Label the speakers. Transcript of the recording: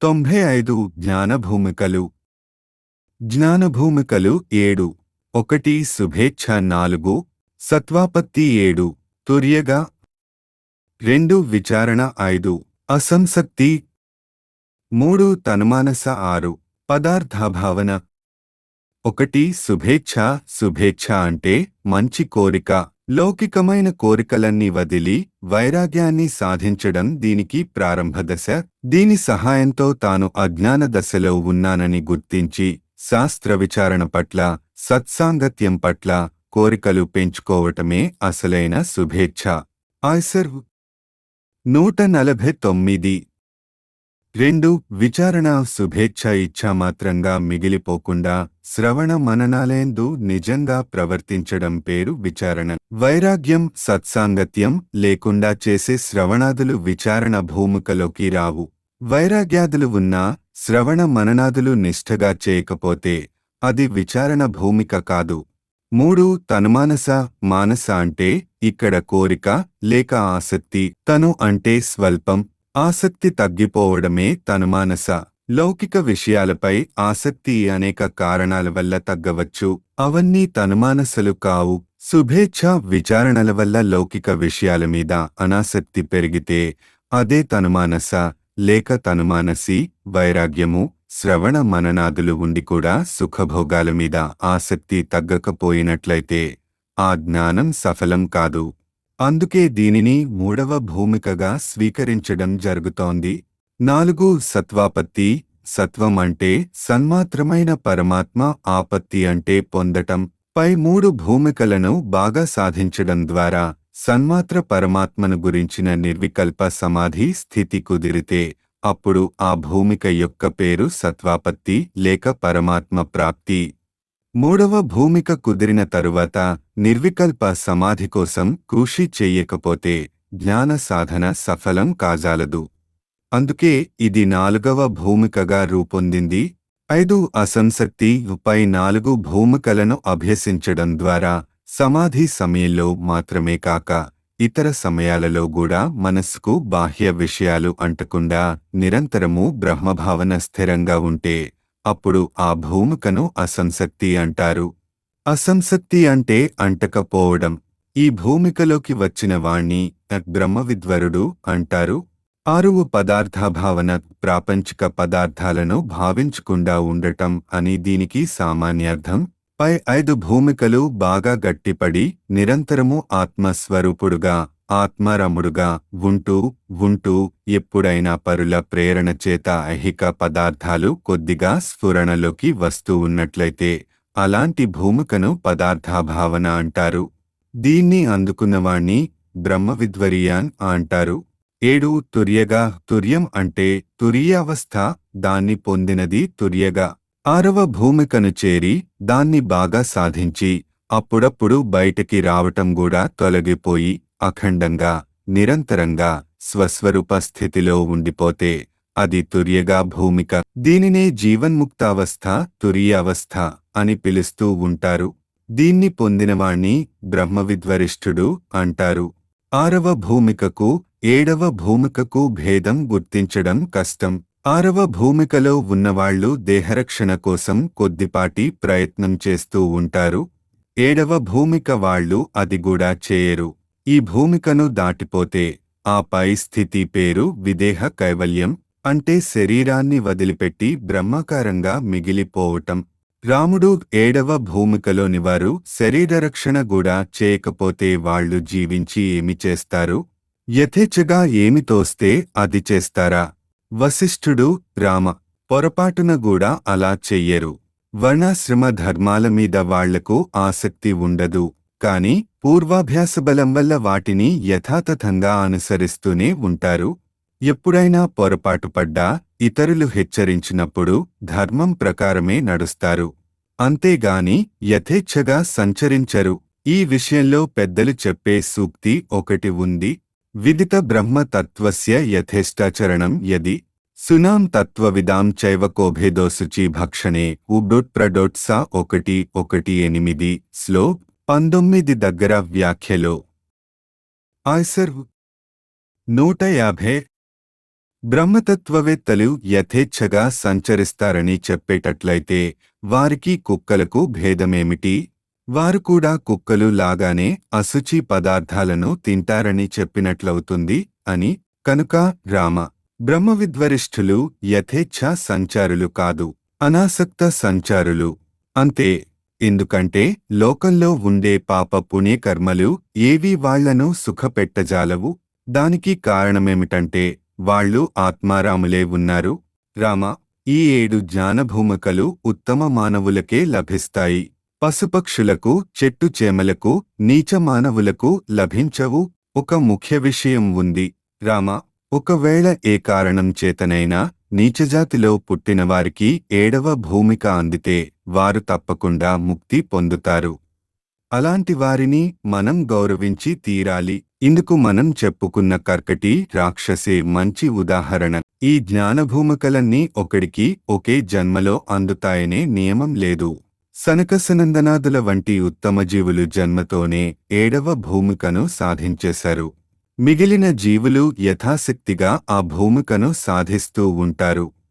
Speaker 1: తొంభై ఐదు జ్ఞానభూమికలు జ్ఞానభూమికలు ఏడు ఒకటి శుభేచ్ఛ నాలుగు సత్వాపత్తి ఏడు తుర్యగా రెండు విచారణ ఐదు అసంసక్తి మూడు తనుమానస ఆరు పదార్థాభావన ఒకటి శుభేచ్ఛ శుభేచ్ఛ అంటే మంచి కోరిక లౌకికమైన కోరికలన్నీ వదిలి వైరాగ్యాన్ని సాధించడం దీనికి ప్రారంభ దశ దీని సహాయంతో తాను అజ్ఞాన దశలో ఉన్నానని గుర్తించి శాస్త్ర విచారణ పట్ల సత్సాంగత్యం పట్ల కోరికలు పెంచుకోవటమే అసలైన శుభేచ్ఛ ఆయ్సర్ నూట నలభై తొమ్మిది రెండు విచారణ శుభేచ్ఛ ఇచ్ఛామాత్రంగా మిగిలిపోకుండా శ్రవణ మననాలేందు నిజంగా ప్రవర్తించడం పేరు విచారణ వైరాగ్యం సత్సాంగత్యం లేకుండా చేసే శ్రవణాదులు విచారణ భూమికలోకి రావు వైరాగ్యాదులు ఉన్నా శ్రవణ మననాదులు నిష్ఠగా చేయకపోతే అది విచారణ భూమిక కాదు మూడు తనుమానస మానస అంటే ఇక్కడ కోరిక లేక ఆసక్తి తను అంటే స్వల్పం ఆసక్తి తగ్గిపోవడమే తనుమానస లౌకిక విషయాలపై ఆసక్తి అనేక కారణాల వల్ల తగ్గవచ్చు అవన్నీ తనుమానసలు కావు శుభేచ్ఛ విచారణల వల్ల లౌకిక విషయాల మీద అనాసక్తి పెరిగితే అదే తనుమానస లేక తనుమానసి వైరాగ్యము శ్రవణ మననాదులు ఉండి కూడా సుఖభోగాల మీద ఆసక్తి తగ్గకపోయినట్లయితే ఆ జ్ఞానం సఫలం కాదు అందుకే దీనిని మూడవ భూమికగా స్వీకరించడం జరుగుతోంది నాలుగు సత్వాపత్తి సత్వం అంటే సన్మాత్రమైన పరమాత్మ ఆపత్తి అంటే పొందటం పై మూడు భూమికలను బాగా సాధించడం ద్వారా సన్మాత్ర పరమాత్మను గురించిన నిర్వికల్ప సమాధి స్థితి కుదిరితే అప్పుడు ఆ భూమిక యొక్క పేరు సత్వాపత్తి లేక పరమాత్మ ప్రాప్తి మూడవ భూమిక కుదిరిన తరువాత నిర్వికల్ప సమాధి కోసం కృషి చెయ్యకపోతే జ్ఞాన సాధన సఫలం కాజాలదు అందుకే ఇది నాలుగవ భూమికగా రూపొందింది ఐదు అసంసక్తి పై నాలుగు భూమికలను అభ్యసించడం ద్వారా సమాధి సమయంలో మాత్రమే కాక ఇతర సమయాలలో కూడా మనస్సుకు బాహ్య విషయాలు అంటకుండా నిరంతరము బ్రహ్మభావన స్థిరంగా ఉంటే అప్పుడు ఆ భూమికను అసంసక్తి అంటారు అసంసక్తి అంటే అంటకపోవడం ఈ భూమికలోకి వచ్చిన వాణ్ణి బ్రహ్మవిద్వరుడు అంటారు ఆరువు పదార్థాభావన ప్రాపంచిక పదార్థాలను భావించకుండా ఉండటం అని దీనికి సామాన్యార్థం పై ఐదు భూమికలు బాగా గట్టిపడి నిరంతరము ఆత్మస్వరూపుడుగా ఆత్మరముడుగా ఉంటూ ఉంటూ ఎప్పుడైనా పరుల ప్రేరణ చేత ఐహిక పదార్థాలు కొద్దిగా స్ఫురణలోకి వస్తూ ఉన్నట్లయితే అలాంటి భూమికను పదార్థాభావన అంటారు దీన్ని అందుకున్నవాణ్ణి బ్రహ్మవిద్వరియాన్ అంటారు ఏడు తుర్యగా తుర్యం అంటే తురియావస్థ దాన్ని పొందినది తుర్యగా ఆరవ భూమికను చేరి దాన్ని బాగా సాధించి అప్పుడప్పుడు బయటికి రావటం కూడా తొలగిపోయి అఖండంగా నిరంతరంగా స్వస్వరూప స్థితిలో ఉండిపోతే అది తుర్యగా భూమిక దీనినే జీవన్ముక్తావస్థ తురియావస్థ అని పిలుస్తూ ఉంటారు దీన్ని పొందినవాణ్ణి బ్రహ్మవిద్వరిష్ఠుడు అంటారు ఆరవ భూమికకు ఏడవ భూమికకు భేదం గుర్తించడం కష్టం ఆరవ భూమికలో ఉన్నవాళ్లు దేహరక్షణ కోసం కొద్దిపాటి ప్రయత్నం చేస్తూ ఉంటారు ఏడవ భూమిక వాళ్ళు అది కూడా చేయరు ఈ భూమికను దాటిపోతే ఆ పై స్థితి పేరు విదేహ కైవల్యం అంటే శరీరాన్ని వదిలిపెట్టి బ్రహ్మకారంగా మిగిలిపోవటం రాముడు ఏడవ భూమికలోని వారు శరీరరక్షణ కూడా చేయకపోతే వాళ్ళు జీవించి ఏమి చేస్తారు యథేచ్ఛగా ఏమి తోస్తే అది చేస్తారా వశిష్ఠుడు రామ పొరపాటున కూడా అలా చెయ్యరు వర్ణాశ్రమ ధర్మాల మీద వాళ్లకు ఆసక్తి ఉండదు కాని పూర్వాభ్యాసబలం వల్ల వాటిని యథాతథంగా అనుసరిస్తూనే ఉంటారు ఎప్పుడైనా పొరపాటు పడ్డా ఇతరులు హెచ్చరించినప్పుడు ధర్మం ప్రకారమే నడుస్తారు అంతేగాని యథేచ్ఛగా సంచరించరు ఈ విషయంలో పెద్దలు చెప్పే సూక్తి ఒకటి ఉంది విదిత బ్రహ్మ తత్వస్య యథేష్టాచరణం యది సునాం తత్వవిదాం చైవ కోభేదోసుచి భక్షణే ఉడొట్ ప్రడొట్ సా ఒకటి ఒకటి ఎనిమిది స్లో పంతొమ్మిది దగ్గర వ్యాఖ్యలో ఆయ్సర్ నూట యాభై బ్రహ్మతత్వవేత్తలు యథేచ్ఛగా సంచరిస్తారని చెప్పేటట్లయితే వారికి కుక్కలకు భేదమేమిటి వారు కూడా కుక్కలు లాగానే అశుచి పదార్థాలను తింటారని చెప్పినట్లవుతుంది అని కనుక రామ బ్రహ్మవిద్వరిష్ఠులు యథేచ్ఛ సంచారులు కాదు అనాసక్త సంచారులు అంతే ఎందుకంటే లోకంలో ఉండే పాప పుణ్యకర్మలు ఏవీ వాళ్లను సుఖపెట్టజాలవు దానికి కారణమేమిటంటే వాళ్ళు ఆత్మారాములే ఉన్నారు రామ ఈ ఏడు జ్ఞానభూమికలు ఉత్తమ మానవులకే లభిస్తాయి పశుపక్షులకు చెట్టు చేమలకు నీచ మానవులకు లభించవు ఒక ముఖ్య విషయం ఉంది రామ ఒకవేళ ఏ కారణం చేతనైనా నీచజాతిలో పుట్టిన వారికి ఏడవ భూమిక అందితే వారు తప్పకుండా ముక్తి పొందుతారు అలాంటి వారిని మనం గౌరవించి తీరాలి ఇందుకు మనం చెప్పుకున్న కర్కటి రాక్షసే మంచి ఉదాహరణ ఈ జ్ఞానభూమికలన్నీ ఒకడికి ఒకే జన్మలో అందుతాయనే నియమం లేదు సనకసనందనాదుల వంటి ఉత్తమ జీవులు జన్మతోనే ఏడవ భూమికను సాధించేశారు మిగిలిన జీవులు యథాశక్తిగా ఆ భూమికను సాధిస్తూ ఉంటారు